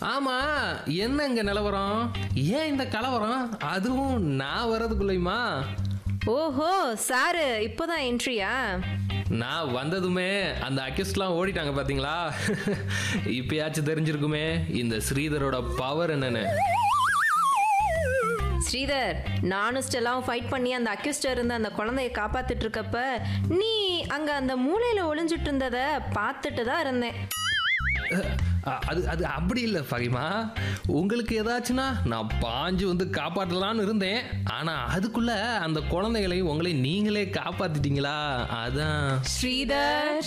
ஆமா என்ன இங்க நிலவரம் ஏன் இந்த கலவரம் அதுவும் நான் வர்றதுக்குள்ளயுமா ஓஹோ சாரு இப்போதான் என்ட்ரியா நான் வந்ததுமே அந்த அக்யூஸ்ட்லாம் ஓடிட்டாங்க பாத்தீங்களா இப்பயாச்சும் தெரிஞ்சிருக்குமே இந்த ஸ்ரீதரோட பவர் என்னன்னு ஸ்ரீதர் நானும் ஸ்டெல்லாவும் ஃபைட் பண்ணி அந்த அக்யூஸ்டர் இருந்த அந்த குழந்தைய காப்பாத்திட்டு இருக்கப்ப நீ அங்க அந்த மூலையில ஒளிஞ்சிட்டு இருந்ததை பார்த்துட்டு தான் இருந்தேன் அ- அது அது அப்படி இல்லை ஃபகிமா உங்களுக்கு ஏதாச்சுன்னா நான் பாஞ்சு வந்து காப்பாற்றலான்னு இருந்தேன் ஆனா அதுக்குள்ள அந்த குழந்தைகளையும் உங்களை நீங்களே காப்பாத்திட்டீங்களா அதான் Sridhar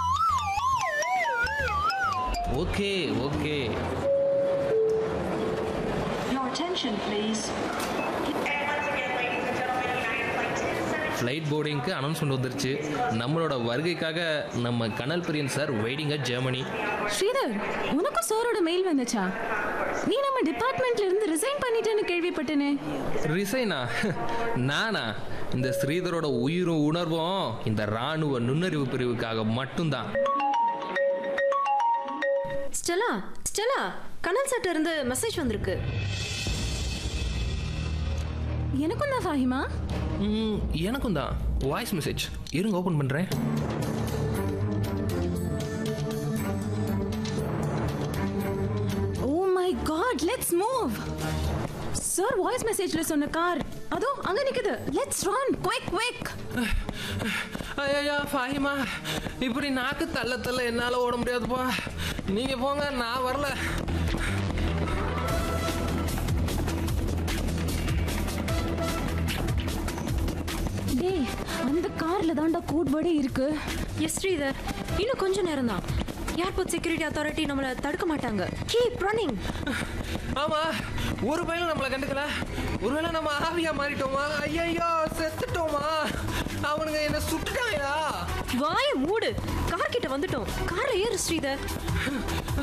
okay okay Your attention, please. Flight போர்டிங்க்கு அனௌன்ஸ்மெண்ட் வந்துருச்சு நம்மளோட வருகைக்காக நம்ம Kanal Priyan sir waiting at Germany Sridhar உனக்கும் சாரோட மெயில் வந்துச்சா நீ நம்ம டிபார்ட்மெண்ட்ல இருந்து ரிசைன் பண்ணிட்டேன்னு கேள்விப்பட்டேனே ரிசைனா நானா இந்த ஸ்ரீதரோட உயிரும் உணர்வும் இந்த ராணுவ நுண்ணறிவு பிரிவுக்காக மட்டும்தான் ஸ்டெல்லா ஸ்டெல்லா கனல் சட்ட இருந்து மெசேஜ் வந்திருக்கு எனக்கும் தான் ஃபாஹிமா ம், எனக்கும் தான் வாய்ஸ் மெசேஜ் இருங்க ஓப்பன் பண்ணுறேன் oh my god let's move sir voice மெசேஜ்ல சொன்ன கார் அதோ அங்க நிக்குது லெட்ஸ் ரன் குயிக் குயிக் ஐயா ஃபாஹிமா இப்படி நாக்கு தள்ள தள்ள என்னால் ஓட முடியாதுப்பா நீங்கள் போங்க நான் வரல டேய் அந்த கார்ல தான்டா கோட் வேர்டே இருக்கு எஸ் ஸ்ரீதர் இன்னும் கொஞ்ச நேரம் தான் ஏர்போர்ட் செக்யூரிட்டி அத்தாரிட்டி நம்மளை தடுக்க மாட்டாங்க கீப் ரன்னிங் ஆமாம் ஒரு பையனும் நம்மளை கண்டுக்கல ஒருவேளை நம்ம ஆவியா மாறிட்டோமா ஐயையோ செத்துட்டோமா அவனுங்க என்ன சுட்டுட்டாயா வாய மூடு கார் கிட்ட வந்துட்டோம் கார்ல ஏறு ஸ்ரீதர்